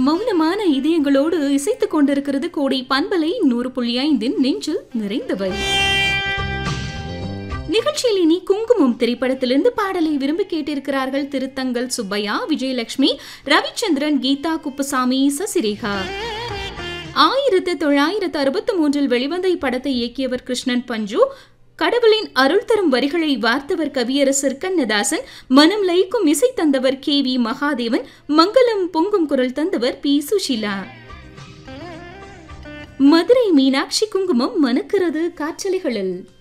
மௌனமான இதயங்களோடு இசைத்துக் கொண்டிருக்கிறது கோடை பண்பலை நூறு புள்ளி ஐந்தின் நெஞ்சில் நிறைந்தவை நிகழ்ச்சியில் இனி குங்குமம் திரைப்படத்திலிருந்து பாடலை விரும்பி கேட்டிருக்கிறார்கள் திருத்தங்கல் சுப்பையா விஜயலட்சுமி ரவிச்சந்திரன் கீதா குப்புசாமி சசிரேகா ஆயிரத்து தொள்ளாயிரத்து அறுபத்தி மூன்றில் வெளிவந்த இப்படத்தை இயக்கியவர் கிருஷ்ணன் பஞ்சு கடவுளின் அருள் தரும் வரிகளை வார்த்தவர் கவியரசர் கண்ணதாசன் மனம் லயிக்கும் இசை தந்தவர் கே வி மகாதேவன் மங்களம் பொங்கும் குரல் தந்தவர் பி சுஷீலா மதுரை மீனாட்சி குங்குமம் மணக்கிறது காற்றலைகளில்